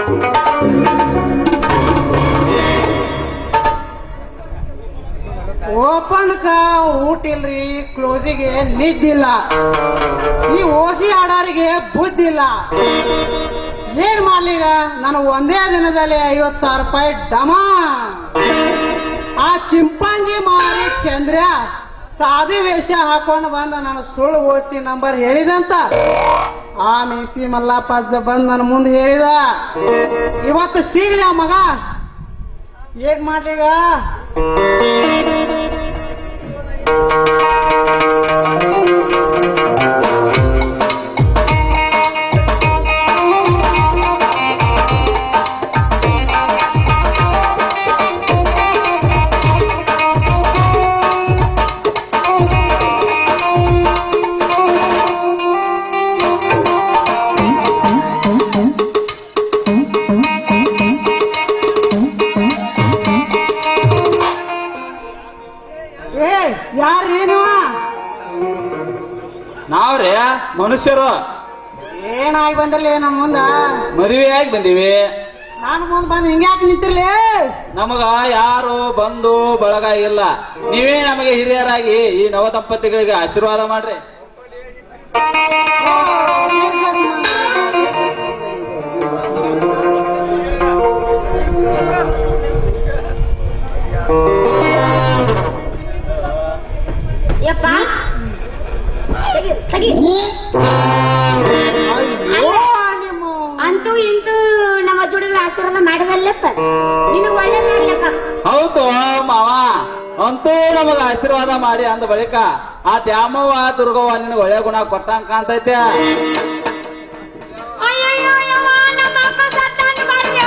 ಓಪನ್ಕ ಊಟ ಇಲ್ರಿ ಕ್ಲೋಸಿಗೆ ನಿದ್ದಿಲ್ಲ ಈ ಓಸಿ ಆಡೋರಿಗೆ ಬುದ್ಧಿಲ್ಲ ಏನ್ ಮಾಡ್ಲೀಗ ನಾನು ಒಂದೇ ದಿನದಲ್ಲಿ ಐವತ್ ಸಾವಿರ ರೂಪಾಯಿ ಡಮ ಆ ಚಿಂಪಾಂಜಿ ಮಾರಿ ಚಂದ್ರ ಸಾದಿ ವೇಷ ಹಾಕೊಂಡು ಬಂದ ನಾನು ಸುಳ್ಳು ಓಸಿ ನಂಬರ್ ಹೇಳಿದಂತ ಆ ಮೀಸಿ ಮಲ್ಲಪ್ಪ ಅಜ್ಜ ಬಂದ್ ನನ್ನ ಮುಂದೆ ಹೇಳಿದ ಇವತ್ತು ಸಿಗ್ಲಿ ಆ ಮಗ ಏನ್ ಮಾಡ್ಲೀಗ ಏ ಯಾರೇನು ನಾವ್ರಿ ಮನುಷ್ಯರು ಏನಾಗಿ ಬಂದ್ರಲ್ಲ ನಮ್ಮ ಮುಂದ ಮದುವೆಯಾಗಿ ಬಂದೀವಿ ನಾನು ಮುಂದ್ ಬಂದ್ ಹಿಂಗ್ಯಾಕೆ ನಿಂತಿರ್ಲಿ ನಮಗ ಯಾರು ಬಂದು ಬಳಗ ಇಲ್ಲ ನೀವೇ ನಮಗೆ ಹಿರಿಯರಾಗಿ ಈ ನವ ದಂಪತಿಗಳಿಗೆ ಆಶೀರ್ವಾದ ಮಾಡ್ರಿ ಯಪ್ಪ ತೆಗಿ ತೆಗಿ ಅಯ್ಯೋ ನಿಮ್ಮ ಅಂತೂ ಇಂತೂ ನಮ್ಮ ಜೋಡಿಗಳ ಆಶೀರ್ವಾದ ಮಾಡಿದಲ್ಲಪ್ಪ ನಿನಗೆ ಒಳ್ಳೇದಾಗ್ಲಪ್ಪ ಹೌದು ಮಾವ ಅಂತೂ ನಮಗ ಆಶೀರ್ವಾದ ಮಾಡಿ ಅಂದ ಬಳಿಕ ಆ ದ್ಯಾಮವ್ವ ದುರ್ಗವ್ವ ನಿನಗೆ ಒಳ್ಳೆ ಗುಣ ಕೊಟ್ಟಂಗ ಕಾಣ್ತೈತೆ ಅಯ್ಯಯ್ಯೋ ಯವ್ವ, ನಮ್ಮ ಅಪ್ಪ ಸತ್ತಾನ ಬರ್ರಿ.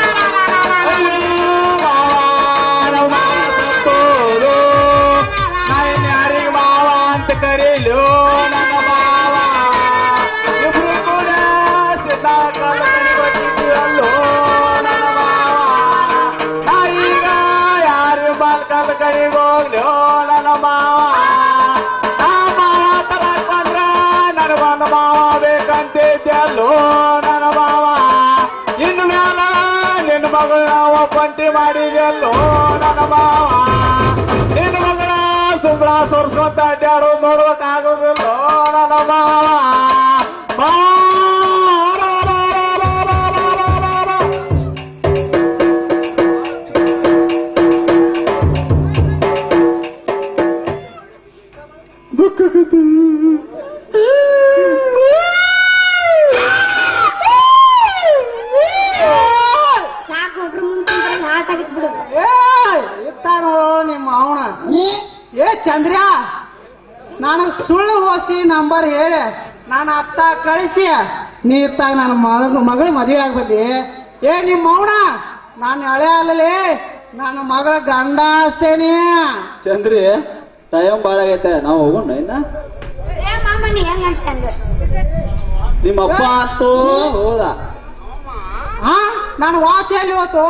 ಯಾರಿಗೆ ಮಾವ ಅಂತ ಕರೀಲು ನನ್ನ ಮಾವ ಇಬ್ರು ಕೂಡ ಸಿದ್ಧಾಕಾಲ ಅಲ್ಲೋ ನನ್ನ ಮಾವ ನಾ ಈಗ ಯಾರು ಬಾಲ್ಕಾಲ ಕರಿಗೋಗ್ಲೋ ನನ್ನ ಮಾವ ನಾ ಮಾವ ತರಕ್ ಬಂದ್ರ ನನಗೊಂದು ಮಾವ ಬೇಕಂತಿದ್ದಲ್ಲೋ ನನ್ನ ಮಾವ ಇನ್ನು ಮ್ಯಾಲ ನಿನ್ನ ಮಗಳ ಒಪ್ಪಂಟಿ ಮಾಡಿದೆಲ್ಲೋ ನನ್ನ ಮಾವ ನಿನ್ನ ಮಗಳ ಸುಬ್ರ ಸೊರ್ಸ್ಕೊಂತ ಅಡ್ಡಾಡೋ ನೋಡ್ಬೇಕಾಗೋದಿಲ್ಲೋ ನನ್ನ ಮಾವ ಮಾವ ಸಾಕು ಒಬ್ರು ಮುಂದೆ ಹಾಟ್ ಆಗಿತ್ ಬಿಡು ಏ ಇತ್ತಾರೋ ನಿಮ್ಮ ಅವನ ಏ ಚಂದ್ರ ನಾನು ಸುಳ್ಳು ಹೋಸಿ ನಂಬರ್ ಹೇಳಿ ನಾನು ಅತ್ತ ಕಳಿಸಿ ನೀ ಇತ್ತಾಗ ನನ್ನ ಮಗ ಮಗಳ ಮದುವೆ ಆಗ್ಬಲ್ಲಿ ಏ ನಿಮ್ಮ ಅವನ ನಾನು ಹಳೆ ಅಲ್ಲಲೇ ನನ್ನ ಮಗಳ ಗಂಡ ಅಷ್ಟೇನೆ ಚಂದ್ರಿ ಟೈಮ್ ಬಾಳ ಆಗೈತೆ ನಾವು ಹೋಗೋಣ ಇನ್ನ ಏ ಮಾಮ ನೀ ಹೆಂಗಂತ ನಿಮ್ಮ ಅಪ್ಪ ಅಂತೂ ಹೋದ ಹಾ ನಾನು ವಾಚಲ್ಲಿ ಇವತ್ತು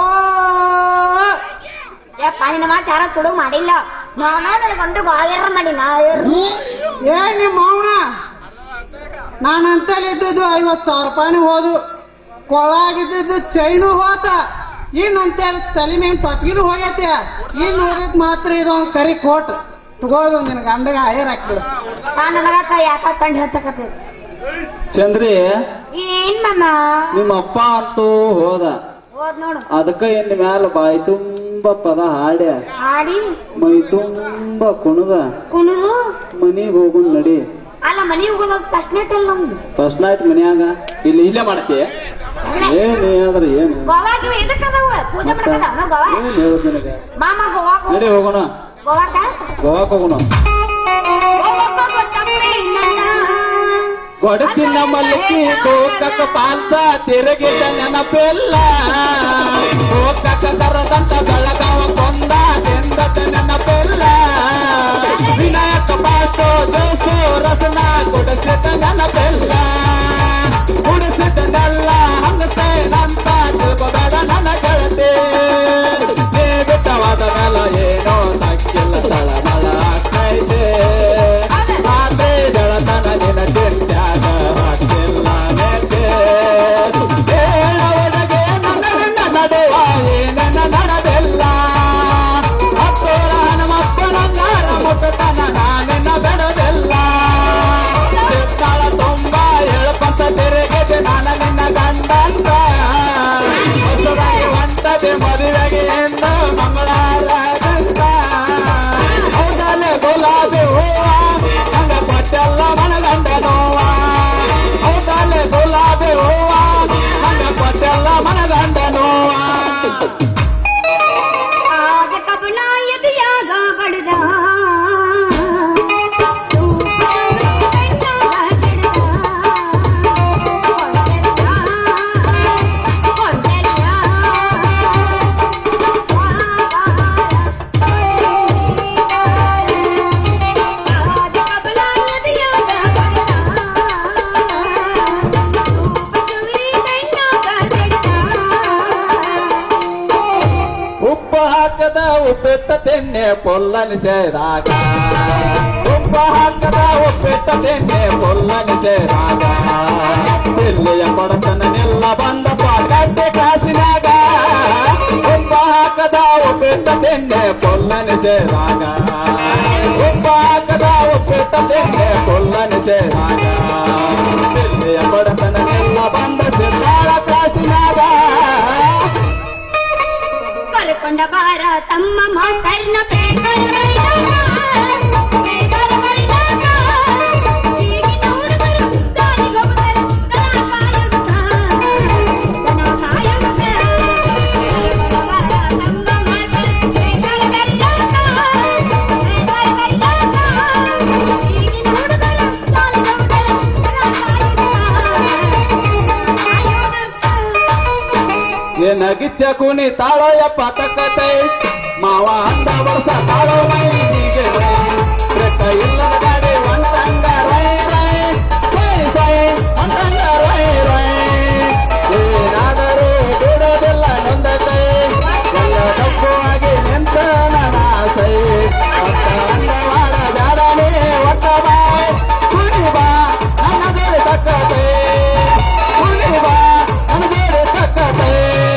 ಯಪ್ಪ ನಿನ್ನ ಮಾತು ಯಾರ ತುಡು ಮಾಡಿಲ್ಲ ನಾನು ನನಗೊಂದು ಬಾಳ್ಯಾರ ಮಾಡಿ ನಾ ಏ ನಿಮ್ಮ ಅವನ ನಾನಂತಲ್ಲಿ ಇದ್ದದ್ದು ಐವತ್ತು ಸಾವಿರ ರೂಪಾಯಿನೂ ಹೋದು ಕೊಳಾಗಿದ್ದು ಚೈನು ಹೋತ ಇನ್ನಂತೆ ತಲೆ ಮೇಲೆ ತಪ್ಪಿನೂ ಹೋಗೈತೆ ಇನ್ನು ಉಳಿದ್ ಮಾತ್ರ ಇದೊಂದು ಕರಿ ಕೋಟ್ ತಗೊಳ್ದು ನಿನ್ ಗಂಡಗ ಹೈರ್ ಹಾಕ್ಬಿಡು ನಾನು ನನಗ ಯಾಕ ಕಂಡು ಹೇಳ್ತಕತ್ತೈತಿ ಚಂದ್ರಿ ಏನ್ ಮಾಮ ನಿಮ್ಮ ಅಪ್ಪ ಅಂತೂ ಹೋದ ಹೋದ್ ನೋಡು ಅದಕ್ಕ ಇನ್ ಮ್ಯಾಲ ಬಾಯಿ ತುಂಬ ಪದ ಹಾಡ್ಯ ಆಡಿ ಮೈ ತುಂಬ ಕುಣದ ಕುಣಿದು ಮನಿಗ್ ಹೋಗುನ್ ನಡಿ ಅಲ್ಲ ಮನೆಗೆ ಹೋಗೋದಾಗ ಫಸ್ಟ್ನೇಟ್ ಅಲ್ಲ ನಮ್ದು ಫಸ್ಟ್ ನೈಟ್ ಮನ್ಯಾಗ ಇಲ್ಲಿ ಇಲ್ಲೇ ಮಾಡ್ತಿ ಏನ್ ಅಂದ್ರೆ ಏನು ಗೋವಾಗ ಇದಕ್ಕೆ ಅದಾವ ಪೂಜೆ ಮಾಡಕದಾವ ಗೋವಾ ಏನ್ ಹೇಳುದ್ ನಿನಗೆ ಮಾಮ ಗೋವಾಕ್ ಹೋಗ್- ನಡಿ ಹೋಗೋಣ ಗೋವಾಕ ಗೋವಾಕ್ ಹೋಗೋಣ ಹೋಗೋಕ್ ಗೊತ್ತಪ್ರಿ ನನ್ನ. ಕೊಡತಿನ ಮಲ್ಲಿಗೆ ಹೋಗಕ್ಕ ಪಾಲ್ಸ ತಿರುಗಿದ ನೆನಪಿಲ್ಲ ಹೋಗಕ್ಕ ಕರದಂತ ಬೆಳಗಾವ ಕೊಂದ ತಿಂದದ ನೆನಪಿಲ್ಲ ವಿನಾಯಕ ಪಾಸೋ ಜೋಸು ರಸನ ಕೊಡಿಸಿದ ನೆನಪಿಲ್ಲ ಕುಡಿಸಿದನೆಲ್ಲ ಹಂಗಸೇನಂತ ತಿಳ್ಕೊಬೇಡ ನನ್ನ ಗೆಳತಿ ನೀ ಬಿಟ್ಟವಾದ ಮೇಲೆ ಏನೋ ನಕ್ಕಿಲ್ಲ ತಳಮಳ ಆಗ್ತೈತೆ ಆದ್ರೆ ಗೆಳತನ ನಿನ ಚಿಂತ್ಯಾಗ ಹಾಕಿಲ್ಲ ನೆತೆ ಹೇಳವನಗೆ ಹಾಕದ ಉಪ್ಪಿಟ್ಟ ತಿನ್ನೆ ಪೊಲ್ಲನಿಸೆದಾಗ ಉಪ್ಪ ಹಾಕದ ಉಪ್ಪಿಟ್ಟ ತಿನ್ನೆ ಪೊಲ್ಲನಿಸೆದಾಗ ಇಲ್ಲಿಯ ಬಡತನನೆಲ್ಲ ಬಂದ ಪಾಗಟ್ಟೆ ಕಾಸಿನಾಗ ಉಪ್ಪ ಹಾಕದ ಉಪ್ಪಿಟ್ಟ ತಿನ್ನೆ ಪೊಲ್ಲನಿಸೆದಾಗ ಉಪ್ಪ ಹಾಕದ ಉಪ್ಪಿಟ್ಟ ತಿನ್ನೆ ಪೊಲ್ಲನಿಸೆದಾಗ ಇಲ್ಲಿಯ ಬಡತನನೆಲ್ಲ ಬಂದ ಸಿದ್ದಾಳ ಕಾಸಿನಾಗ ಕರ್ಕೊಂಡ ಬಾರ ತಮ್ಮ ಮಾತರ್ನ ಏನಗಿಚ್ಚ ಕುನಿ ತಾಳೋಯಪ್ಪ ತಕ್ಕತೈ ಮಾವ ಅಂದ ವರ್ಷ ತಾಳೋ ಮೈ ಹೀಗೆ ಬೈ. ಟ್ರೆಕ್ಕ ಇಲ್ಲದ ಗಾಡಿ ಒಂಟಂಗ ರೈ ರೈ ಸೈ ಸೈ ಒಂಟಂಗ ರೈ ರೈ ಏನಾದರೂ ಬಿಡೋದಿಲ್ಲ ನೊಂದತೈ ಎಲ್ಲ ತಪ್ಪುವಾಗಿ ನಿಂತ ನನ್ನ ಆಸೈ ಒಟ್ಟ ಅಂದವಾಡ ಬ್ಯಾಡನೇ ಒಟ್ಟ ಬಾಯ್ ಕುಣಿ ಬಾ ನನ್ನ ಬೇರೆ ತಕ್ಕತೈ ಕುಣಿ ಬಾ ನನ್ನ ಬೇರೆ ತಕ್ಕತೈ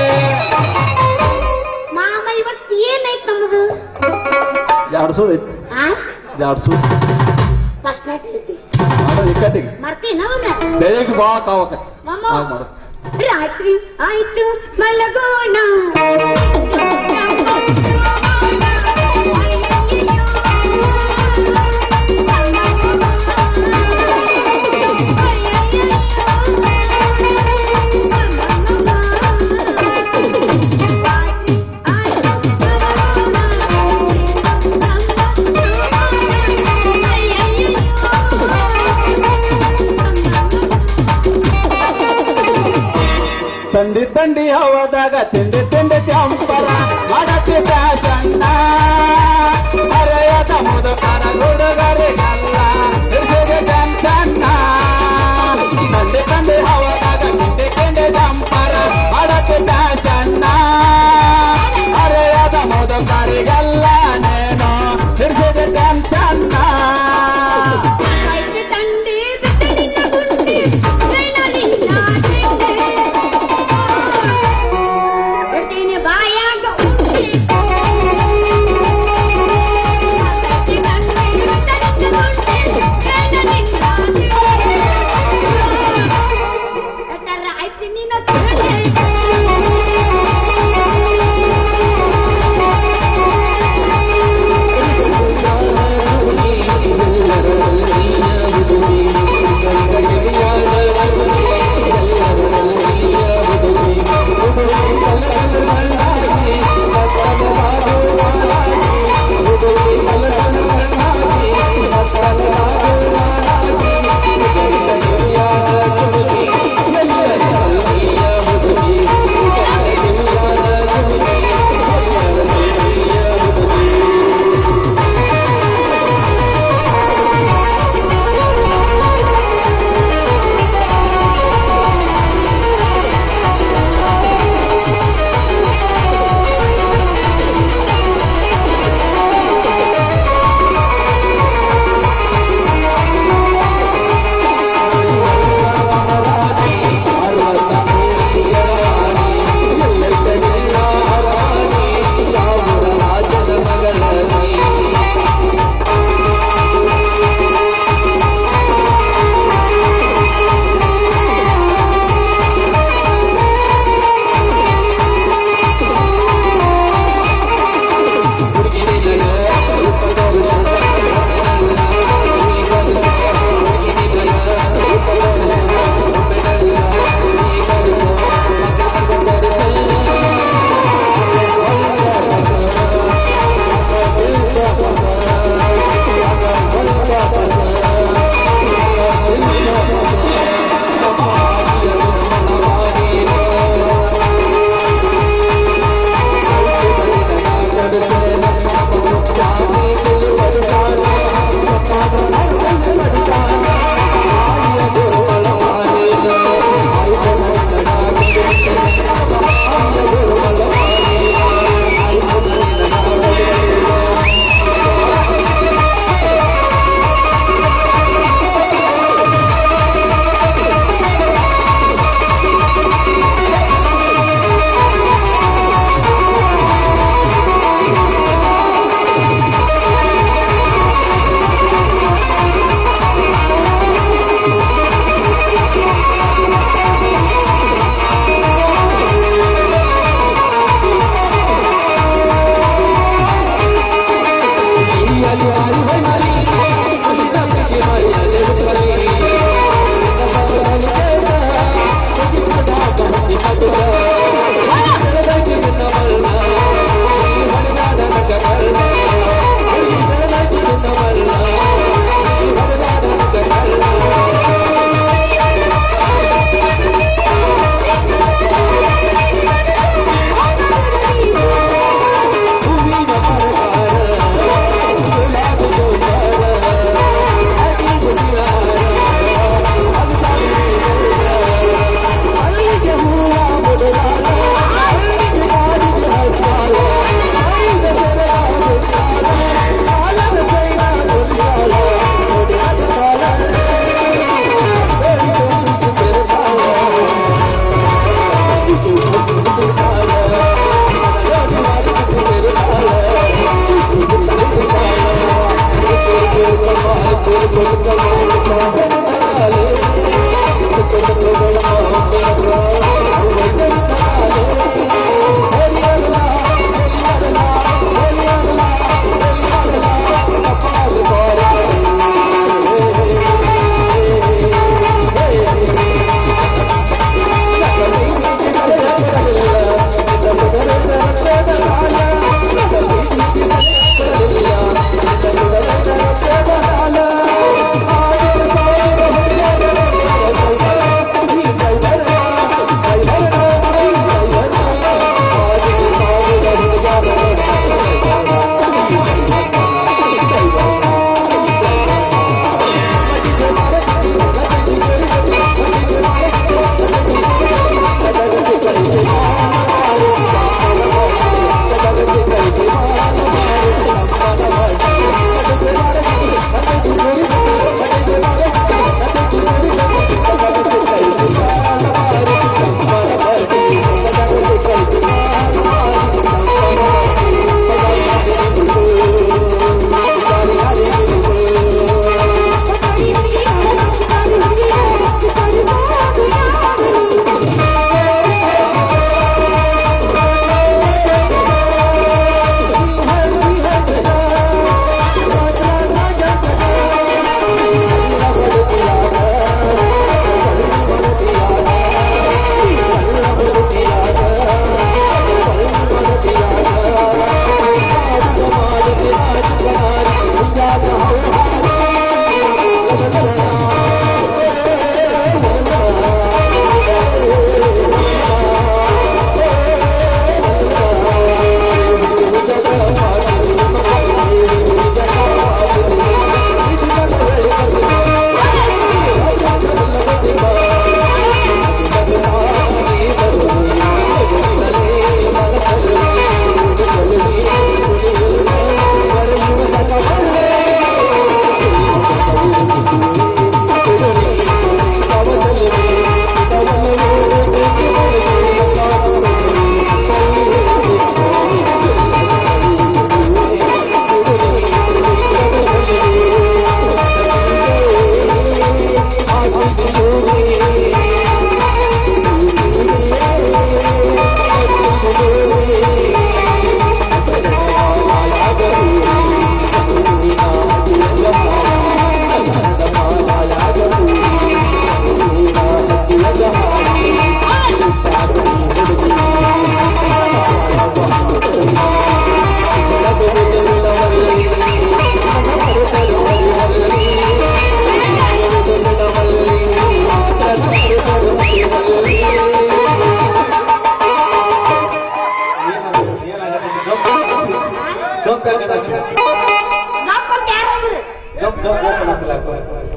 ಮಾಮ ಇವತ್ತು ಏನಾಯ್ತು ನಮ್ದು ಜಾಡ್ಸೋದು ಐತಿ ಆ ಜಾಡ್ಸು ಫಸ್ಟ್ ನೈಟ್ ಐತಿ ಮಾಡೋ ಇಕ್ಕಟ್ಟಿಗೆ ಮರ್ತೀನ ಅವನ್ನ ಬೆಳಿಗ್ಗೆ ಬಾ ಕಾವಕ ಮಾಮ ಹಾಗೆ ಮಾಡು ರಾತ್ರಿ ಆಯ್ತು ಮಲಗೋಣ ತಂಡಿ ತಂಡಿ ಹವದಾಗ ತಿಂಡಿ ತಿಂಡಿ ಚಂಪರ ಮಾಡತಿ ಫ್ಯಾಷನ್ನ ಹರೆಯದ ಮುದುಕರ ಹುಡುಗರಿಗಲ್ಲ ಹಿಡಿಸಿದ ಜಂಚನ್ನ ತಂಡಿ ತಂಡಿ ಹವದಾಗ ತಿಂಡಿ ತಿಂಡಿ ಚಂಪರ ಮಾಡತಿ ಫ್ಯಾಷನ್ನ ಹರೆಯದ ಮುದುಕರಿಗಲ್ಲ ನೇನು ಹಿಡಿಸಿದ ಜಂಚನ್ನ ತಂದೆ ಬೆಟ್ಟದಿಂದ ಗುಂಡಿ ನೈನಲಿಲ್ಲ ಬಿಡ್ತೀನಿ ಬಾಯಾಗ ಉಂಡಿ. ಮತ್ತಕ್ಕೆ ಕಣ್ಣು ಹಿಡಿತಡಿಸಿದ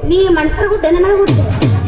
ನೀ ಮನ್ಸರ್ ಗುಡ್ಡ ನನಗೆ ಗುಡ್ಡ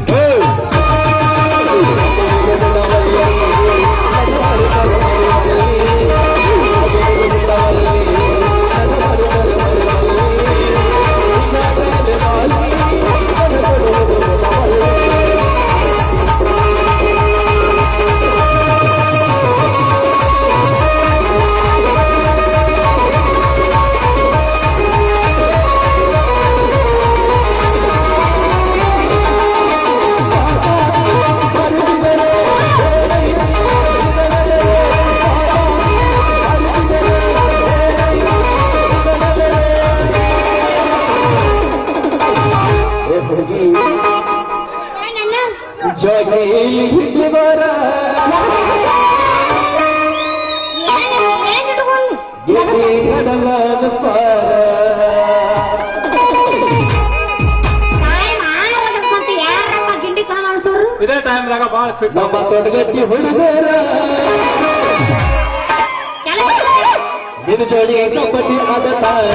ಏನಣ್ಣ ಜಗೀಲಿವರ ಏನ್ ಏನ್ ಇಟ್ಕೊಂಡು ಗೆದಿ ಕಡಲದ ಪಾರ ಟೈಮ್ ಆರಗಂಟೆ ಯಾರಪ್ಪ ಗಿಂಡಿ ಕಾಣ ಅನ್ಸೋರು ಇದೇ ಟೈಮ್ದಾಗ ಭಾಳ ಫಿಟ್ ನಮ್ಮ ತೊಡಗಟ್ಟಿ ಹುಡುಗರ ಕೆಲಸ ನಿನ್ನ ಜೋಡಿ ಕಬಡ್ಡಿ ಆಡತಾರ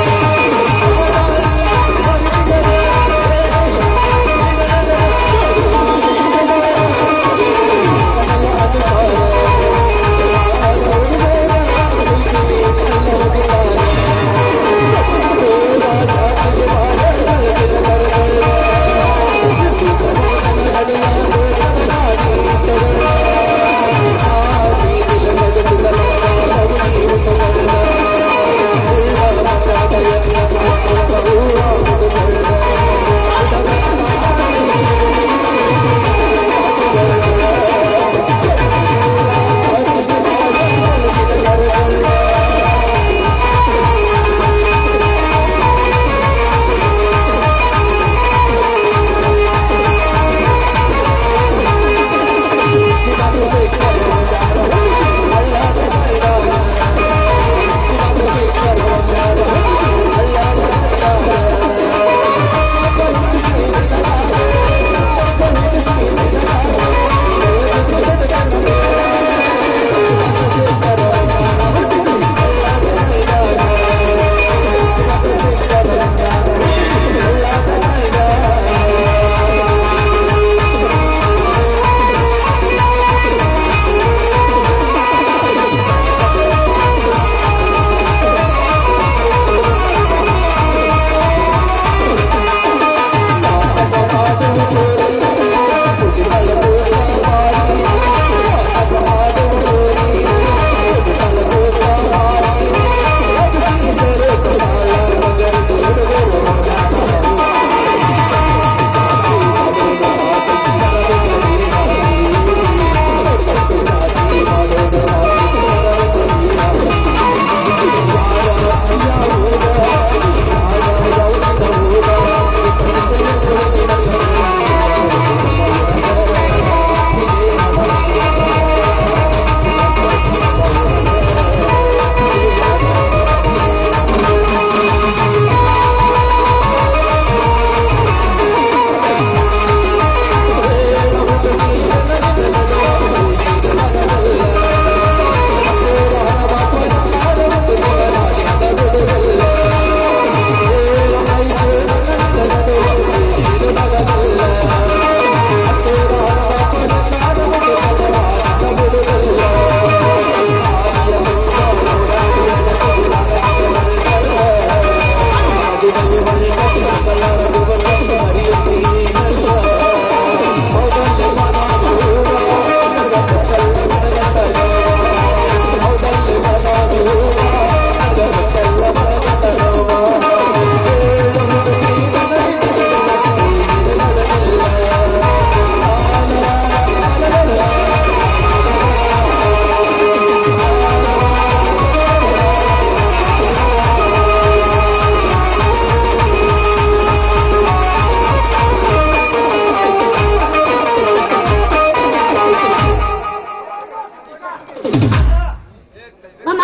ಮಾಮ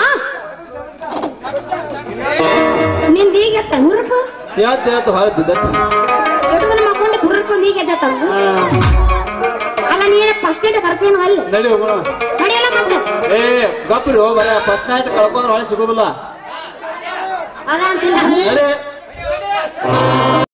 ನಿಂದ ಈಗ ಎತ್ತ ಹುರುಪು ಯಾತ್ ಯಾತ್ ಹಾಳ್ತಿದ್ದ ಎಡುಗನ ಮಕ್ಕೊಂಡು ಹುರುಪು ಈಗ ಎದ್ದ ಅಲ್ಲ ನೀನ ಫಸ್ಟ್ ಏಡ್ ಕರ್ತೀನ ಅಲ್ಲ ನಡಿ ಹೋಗೋಣ ನಡೆಯಲ್ಲ ಮತ್ತೆ ಏ ಗಪ್ರಿ ಬರ ಫಸ್ಟ್ ನೈಟ್ ಕಳ್ಕೊಂಡ್ರೆ ಹೊಳೆ ಸಿಗೋದಿಲ್ಲ ಅದ ಅಂತಿಲ್ಲ ನಡಿ